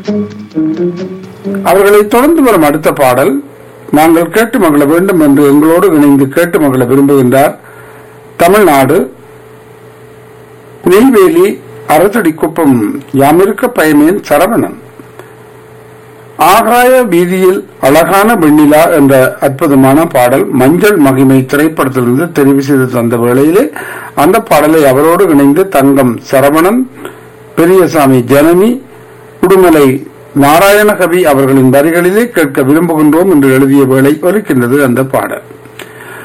அவர்களை தொடர்ந்து வரும் அடுத்த பாடல் நாங்கள் கேட்டு மகிழ வேண்டும் என்று எங்களோடு இணைந்து கேட்டு மகிழ விரும்புகின்றார் தமிழ்நாடு நெய்வேலி அரசடிக்குப்பம் யாமிருக்க பயமேன் சரவணன் ஆகாய வீதியில் அழகான வெண்ணிலா என்ற அற்புதமான பாடல் மஞ்சள் மகிமை திரைப்படத்திலிருந்து தெரிவு செய்து தந்த வேளையிலே அந்த பாடலை அவரோடு இணைந்து தங்கம் சரவணன் பெரியசாமி ஜனனி உடுமலை நாராயணகவி அவர்களின் வரிகளிலே கேட்க விரும்புகின்றோம் என்று எழுதிய வேளை ஒலிக்கின்றது அந்த பாடல்